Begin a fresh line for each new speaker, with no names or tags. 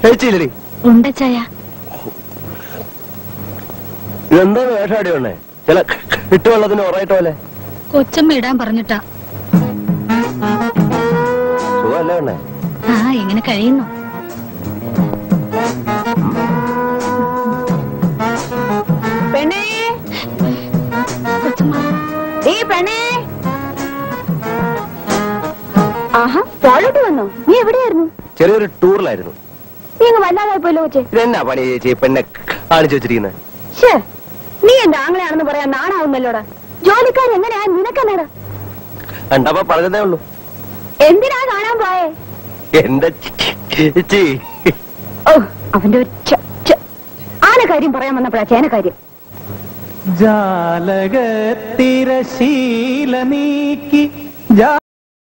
കഴിച്ചില്ലടി
ഉണ്ടച്ചായ
ഇതെന്താ വേഷാടി വേണേ ചില ഇട്ടുവെള്ളത്തിന് ഉറയിട്ട് പോലെ
കൊച്ചമ്മ ഇടാൻ പറഞ്ഞിട്ടാ
സുഖമല്ലേ വേണേ
ആ എങ്ങനെ കഴിയുന്നു
പെണ്ണേ
കൊച്ചമ്മ
ഏ പെണ്ണേ ആഹാ പോളോട്ട് വന്നോ നീ എവിടെയായിരുന്നു
ചെറിയൊരു ടൂറിലായിരുന്നു
നീ അങ്ങ് വല്ലാതായി പോയല്ലോ കൊച്ചെ
ഇതെന്നാ പണി ചേച്ചി പെണ്ണെ കാണിച്ചു വെച്ചിരിക്കുന്നത്
ഷേ നീ എന്റെ ആങ്ങളെയാണെന്ന് പറയാൻ നാണാവുന്നല്ലോടാ ജോലിക്കാർ എങ്ങനെയാ നിനക്കെന്നടാ
കണ്ടപ്പോ പറഞ്ഞതേ ഉള്ളൂ
എന്തിനാ കാണാൻ പോയേ
എന്റെ ചേച്ചി
ഓ അവന്റെ ഒരു ഛ, ഛ. ആന കാര്യം പറയാൻ വന്നപ്പോഴാ ചേന കാര്യം
ജാലകത്തിരശീല നീക്കി